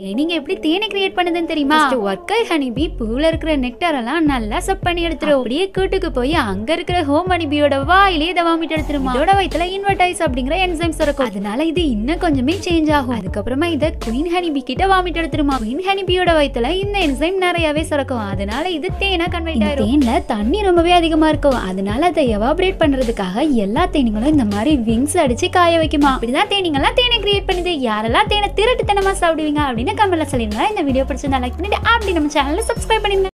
நீங்க எப்படி தேனை கிரியேட் பண்ணுதுன்னு தெரியுமா ஒர்க்கர் ஹனிபி பூல இருக்கிற நெக்டர் எல்லாம் நல்லா சப் பண்ணி எடுத்துரும் அப்படியே கூட்டுக்கு போய் அங்க இருக்கிற ஹோம் ஹனிபியோட வாயிலே இதை வாமிட் எடுத்துருமா இதோட வயித்துல இன்வெர்டைஸ் அப்படிங்கிற என்சைம்ஸ் இருக்கும் அதனால இது இன்னும் கொஞ்சமே சேஞ்ச் ஆகும் அதுக்கப்புறமா இதை குயின் ஹனிபி கிட்ட வாமிட் எடுத்துருமா குயின் ஹனிபியோட வயித்துல இந்த என்சைம் நிறையவே சுரக்கும் அதனால இது தேனா கன்வெர்ட் ஆயிரும் தேன்ல தண்ணி ரொம்பவே அதிகமா இருக்கும் அதனால அதை எவாபரேட் பண்றதுக்காக எல்லா தேனீங்களும் இந்த மாதிரி விங்ஸ் அடிச்சு காய வைக்குமா அப்படிதான் தேனீங்கெல்லாம் தேனை கிரியேட் பண்ணுது யாரெல்லாம் தேனை திருட்டுத்தனமா சாப்பிடுவீங்க அப்படின்னு கமெண்ட்ல சொல்லிருந்தா இந்த வீடியோ பிடிச்சிருந்தா லைக் பண்ணிட்டு அப்படி நம்ம சேனலை சப்ஸ்கிரைப் பண்ணிருங்க